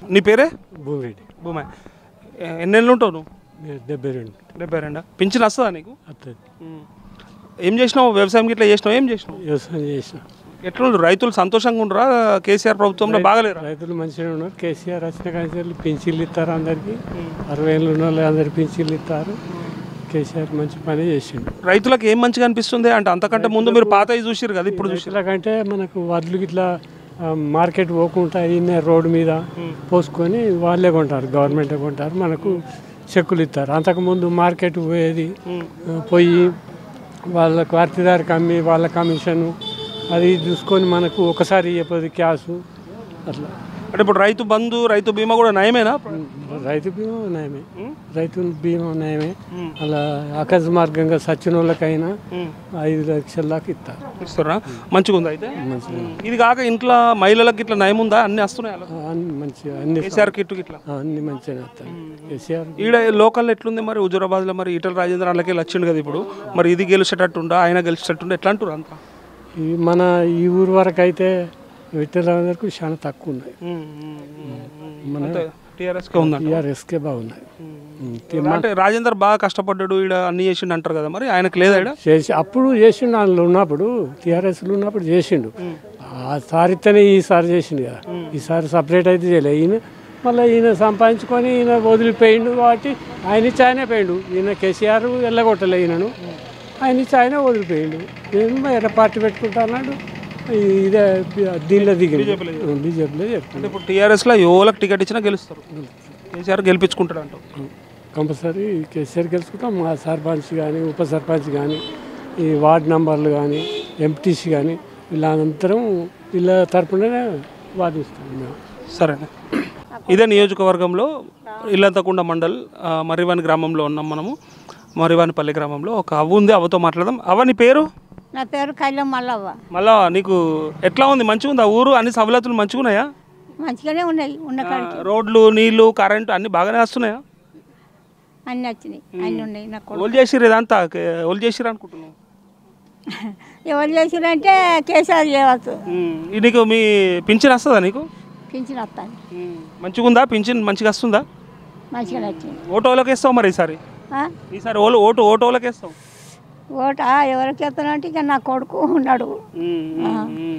నీ పేరే భూమిరెడ్డి భూమి ఎన్నెళ్ళు ఉంటావు నువ్వు నేను డెబ్బై రెండు డెబ్బై రెండా పింఛన్ వస్తుందా నీకు వస్తుంది ఏం చేసినావు వ్యవసాయం గిట్లా చేసినావు ఏం చేసినావు వ్యవసాయం చేసిన ఎట్లుండ్రు రైతులు సంతోషంగా ఉండరా కేసీఆర్ ప్రభుత్వంలో బాగలేరా రైతులు మంచిగా ఉన్నారు కేసీఆర్ వచ్చిన కానీ పింఛన్లు ఇస్తారు అందరికి అరవై ఏళ్ళు ఉన్న వాళ్ళు అందరికి పింఛన్లు ఇస్తారు కేసీఆర్ మంచి పని చేసిండు రైతులకు ఏం మంచిగా అనిపిస్తుంది అంటే అంతకంటే ముందు మీరు పాతవి చూసిరు కదా ఇప్పుడు చూసి రైతులకంటే మనకు వడ్లు ఇట్లా ఆ, మార్కెట్ పోకుండా ఈయన రోడ్డు మీద పోసుకొని వాళ్ళే కొంటారు గవర్నమెంటే కొంటారు మనకు చెక్కులు ఇస్తారు అంతకుముందు మార్కెట్ పోయేది ఆ, పోయి వాళ్ళకు అర్తిదారికి అమ్మి వాళ్ళ కమిషను అది చూసుకొని మనకు ఒకసారి ఇవ్వదు క్యాష్ అట్లా అంటే ఇప్పుడు రైతు బంధు రైతు బీమా కూడా నయమేనా రైతు బీమా నయమే రైతు బీమా నయమే అలా అకస్మార్గంగా సచ్చిన వాళ్ళకైనా ఐదు లక్షల దాకా ఇస్తారు ఇస్తారా మంచిగా ఉందా అయితే ఇది కాక ఇంట్లో మహిళలకు ఇట్లా నయం ఉందా అన్ని వస్తున్నాయి వాళ్ళకు? అన్ని మంచిగా అన్ని కేసీఆర్ కిట్ ఇట్లా ఆ, అన్ని మంచిగా వస్తాయి కేసీఆర్ ఈడ లోకల్ ఎట్లుంది మరి హుజురాబాద్ లో మరి ఈటల రాజేంద్ర అందులోకి వచ్చిండు కదా ఇప్పుడు మరి ఇది గెలిచేటట్టుండా ఆయన గెలిచేటట్టుండా ఎట్లా అంటారు అంతా ఈ మన ఈ ఊరు వరకు అయితే విఠలరాజులకు చాలా తక్కువ ఉన్నాయి మన టీఆర్ఎస్కే ఉందంట టీఆర్ఎస్కే బాగున్నాయి ఉమ్, అంటే రాజేందర్ బాగా కష్టపడ్డాడు ఈడ అన్ని చేసిండు అంటారు కదా మరి ఆయనకు లేదా ఈడ చేసి అప్పుడు చేసిండు అందులో ఉన్నప్పుడు టీఆర్ఎస్లో ఉన్నప్పుడు చేసిండు ఆ సారితోనే ఈసారి చేసిండు కదా ఈసారి సపరేట్ అయితే చేయలే ఈయన మళ్ళీ ఈయన సంపాదించుకొని ఈయన వదిలిపోయిండు కాబట్టి ఆయన ఇచ్చి ఆయనే పోయిండు ఈయన కేసీఆర్ వెళ్ళగొట్టలే ఈయనను ఆయన ఇచ్చి ఆయనే వదిలిపోయిండు నేను ఎర్ర పార్టీ పెట్టుకుంటా అన్నాడు ఇదే దీనిలో దిగిండు బీజేపీలో చెప్తాను అంటే ఇప్పుడు టీఆర్ఎస్ లో యువలకు టికెట్ ఇచ్చినా గెలుస్తారు కేసీఆర్ గెలిపించుకుంటాడు అంటావు కంపల్సరీ కేసీఆర్ గెలుచుకుంటాం మా సర్పంచ్ కానీ ఉప సర్పంచ్ కానీ ఈ వార్డ్ నంబర్లు కానీ ఎంపీటీసీ కానీ వీళ్ళందరం వీళ్ళ తరపునే వాదిస్తాం మేము సరే ఇదే నియోజకవర్గంలో ఇల్లంతకుండ మండల్ ఆ, మర్రివాని గ్రామంలో ఉన్నాం మనము మర్రివానిపల్లి గ్రామంలో ఒక అవ్వ ఉంది అవ్వతో మాట్లాడదాం అవ్వ నీ పేరు నా పేరు కళ్యాణ్ మల్లవ్వ మళ్ళా నీకు ఎట్లా ఉంది మంచిగా ఉంది ఆ ఊరు అన్ని సవలతులు మంచిగా ఉన్నాయా మంచిగానే ఉన్నాయి ఉన్న ఆ, కాడికి రోడ్లు నీళ్లు కరెంటు అన్ని బాగానే వస్తున్నాయా అన్ని వచ్చినాయి అన్ని ఉన్నాయి నా కొడుకు ఓల్ చేసిరు ఇదంతా ఓల్ చేసిరు అనుకుంటున్నావు ఎవరు చేసిరంటే కేసీఆర్ చేయవచ్చు ఉమ్, ఇది నీకు మీ పింఛన్ వస్తుందా నీకు పింఛన్ వస్తాను ఉమ్, మంచిగా ఉందా పింఛన్ మంచిగా వస్తుందా మంచిగా వచ్చింది ఓటోలోకి వేస్తావు మరి ఈసారి ఆ? ఈసారి ఓటు ఓటు ఓటోలోకి వేస్తావు ఓటా ఎవరికి ఎత్తానంటే ఇక నా కొడుకు ఉన్నాడు ఉమ్, ఉమ్, ఉమ్.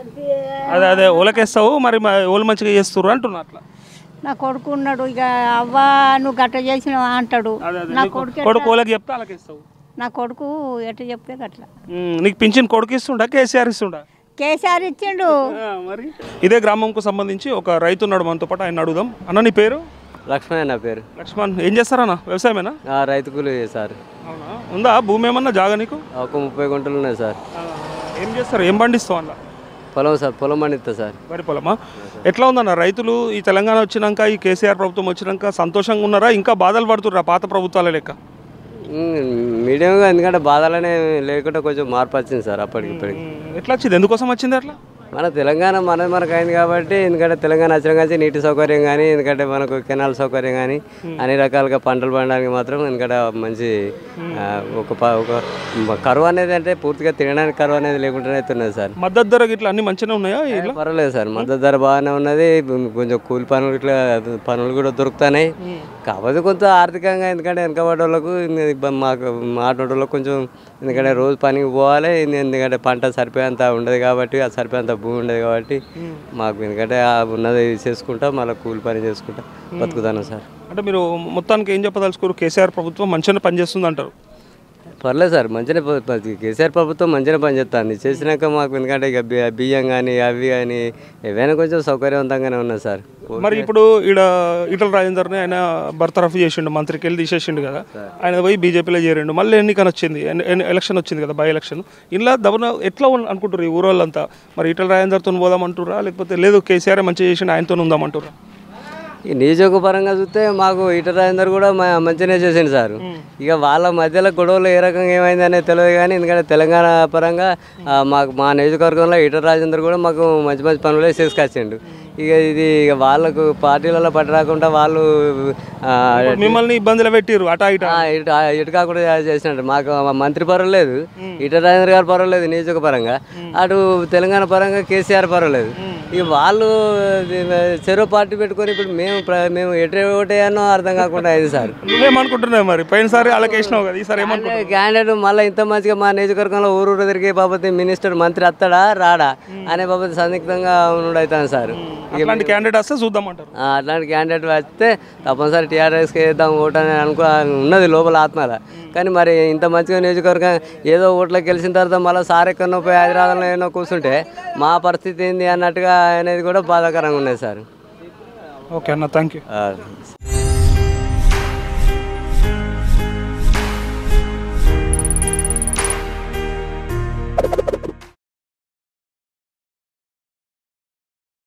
అదే అదే ఓలకేస్తావు మరి మ- ఓలు మంచిగా చేస్తుర్రు అంటున్నా అట్లా నా కొడుకు ఉన్నాడు ఇక అవ్వ నువ్వు గట్ట చేసినావా అంటాడు అదే అదే నా నీకు కొడుకు కొడుకు ఓలకి చెప్తే అలాగే ఇస్తావు నా కొడుకు ఎట్ట చెప్తే గట్ల ఉమ్, నీకు పింఛన్ కొడుకు ఇస్తుండా కేసీఆర్ ఇస్తుండా కేసీఆర్ ఇచ్చిండు ఆ, మరి ఇదే గ్రామంకు సంబంధించి ఒక రైతు ఉన్నాడు మనతో పాటు ఆయన అడుగుదాం అన్న నీ పేరు లక్ష్మణ్ నా పేరు లక్ష్మణ్ ఏం చేస్తారన్న వ్యవసాయమేనా ఆ, రైతు కూలి సార్ అవునా ఉందా భూమి ఏమన్నా జాగా నీకు ఒక ముప్పై గుంటలు ఉన్నాయి సార్ ఆ, ఏం చేస్తారు ఏం పండిస్తావు అన్న పొలం సార్ పొలం పండిస్తా సార్ వరి పొలమా ఎట్లా ఉందన్న రైతులు ఈ తెలంగాణ వచ్చినాక ఈ కేసీఆర్ ప్రభుత్వం వచ్చినాక సంతోషంగా ఉన్నారా ఇంకా బాధలు పడుతుర్రా పాత ప్రభుత్వాల లెక్క ఉమ్, మీడియంగా ఎందుకంటే బాధలనే లేకుండా కొంచెం మార్పు వచ్చింది సార్ అప్పటికి ఇప్పటికి ఉమ్, ఎట్లా వచ్చింది ఎందుకోసం వచ్చింది అట్లా మన తెలంగాణ మనది మనకు అయింది కాబట్టి ఎందుకంటే తెలంగాణ వచ్చిన కానీ నీటి సౌకర్యం కానీ ఎందుకంటే మనకు కెనాల్ సౌకర్యం కానీ అన్ని రకాలుగా పంటలు పండడానికి మాత్రం ఎందుకంటే మంచి ఆ, ఒక ప- ఒక కరువు అనేది అంటే పూర్తిగా తినడానికి కరువు అనేది లేకుండానే అవుతున్నది సార్ మద్దతు ధర గిట్ల అన్ని మంచిగా ఉన్నాయా ఇలా పర్వాలేదు సార్ మద్దతు ధర బాగానే ఉన్నది కొంచెం కూలి పనులు ఇట్లా పనులు కూడా దొరుకుతున్నాయి కాకపోతే కొంత ఆర్థికంగా ఎందుకంటే వెనకబడ్డ వాళ్ళకు ఇబ్బ- మాకు మాటోళ్ళకు కొంచెం ఎందుకంటే రోజు పనికి పోవాలి ఎందుకంటే పంట సరిపోయేంత ఉండదు కాబట్టి ఆ సరిపోయేంత భూమి ఉండదు కాబట్టి మాకు ఎందుకంటే ఆ ఉన్నది చేసుకుంటా మళ్ళీ కూలి పని చేసుకుంటా బతుకుతాను సార్ అంటే మీరు మొత్తానికి ఏం చెప్పదలుచుకోరు కేసీఆర్ ప్రభుత్వం మంచిగానే పనిచేస్తుంది అంటారు పర్లేదు సార్ మంచిగా కేసీఆర్ ప్రభుత్వం మంచిగా పనిచేస్తుంది చేసినాక మాకు ఎందుకంటే ఇక బి- బియ్యం కానీ అవి కానీ ఏవైనా కొంచెం సౌకర్యవంతంగానే ఉన్నాయి సార్ మరి ఇప్పుడు ఈడ ఈటల రాజేందర్ని ఆయన బర్తరఫ్ చేసిండు మంత్రికి వెళ్ళి తీసేసిండు కదా ఆయన పోయి బీజేపీలో చేరిండు మళ్ళీ ఎన్నికని వచ్చింది ఎన్ని- ఎన్ని- ఎలక్షన్ వచ్చింది కదా బై ఎలక్షన్ ఇలా దబన ఎట్లా ఉన్- అనుకుంటారు ఈ ఊరోళ్ళంతా మరి ఈటల రాజేందర్తో పోదామంటురా లేకపోతే లేదు కేసీఆర్ మంచిగా చేసిండు ఆయనతో ఉందామంటురా ఈ నియోజకపరంగా చూస్తే మాకు ఈట రాజేందర్ కూడా మా- మంచిగానే చేసిండు సార్ ఇక వాళ్ళ మధ్యలో గొడవలు ఏ రకంగా ఏమైంది అనేది తెలియదు కానీ ఎందుకంటే తెలంగాణ పరంగా ఆ, మాకు మా నియోజకవర్గంలో ఈట రాజేందర్ కూడా మాకు మంచి మంచి పనులే చేసుకొచ్చిండు ఇక ఇది ఇక వాళ్ళకు పార్టీలలో పట్టు రాకుండా వాళ్ళు ఆ, మిమ్మల్ని ఇబ్బందులు పెట్టిరు అటా ఇటా ఆ, ఇటు ఆ, ఇటు కాకుండా చేసినట్టు మాకు మా మంత్రి పర్వాలేదు ఈట రాజేంద్ర గారు పర్వాలేదు నియోజక పరంగా అటు తెలంగాణ పరంగా కేసీఆర్ పర్వాలేదు ఇక వాళ్ళు ఇది, చెరో పార్టీ పెట్టుకొని ఇప్పుడు మేము ప్ర- మేము ఎటు ఓటేయనో అర్థం కాకుండా అయింది సార్ నువ్వేమనుకుంటున్నావు మరి పోయినసారి వాళ్ళకి వేసినావు కదా ఈసారి ఏమనుకుంటున్నావు క్యాండిడేట్ మళ్ళీ ఇంత మంచిగా మా నియోజకవర్గంలో ఊరు ఊరు తిరిగి బాబతి మినిస్టర్ మంత్రి వస్తాడా రాడా అనే బాబతి సందిగ్ధంగా ఉండు అవుతాను సార్ అట్లాంటి క్యాండిడేట్ వస్తే చూద్దామంటారు ఆ, అట్లాంటి క్యాండిడేట్ వస్తే తప్పనిసరి టీఆర్ఎస్కి వేద్దాం ఓటు అని అనుకో ఉన్నది లోపల ఆత్మల కానీ మరి ఇంత మంచిగా నియోజకవర్గం ఏదో ఓట్లకు గెలిచిన తర్వాత మళ్ళీ సార్ ఎక్కడో పోయి హైదరాబాద్లో ఏమో కూర్చుంటే మా పరిస్థితి ఏంది అన్నట్టుగా అనేది కూడా బాధాకరంగా ఉన్నది సార్ ఓకే అన్న థ్యాంక్ యూ ఆ.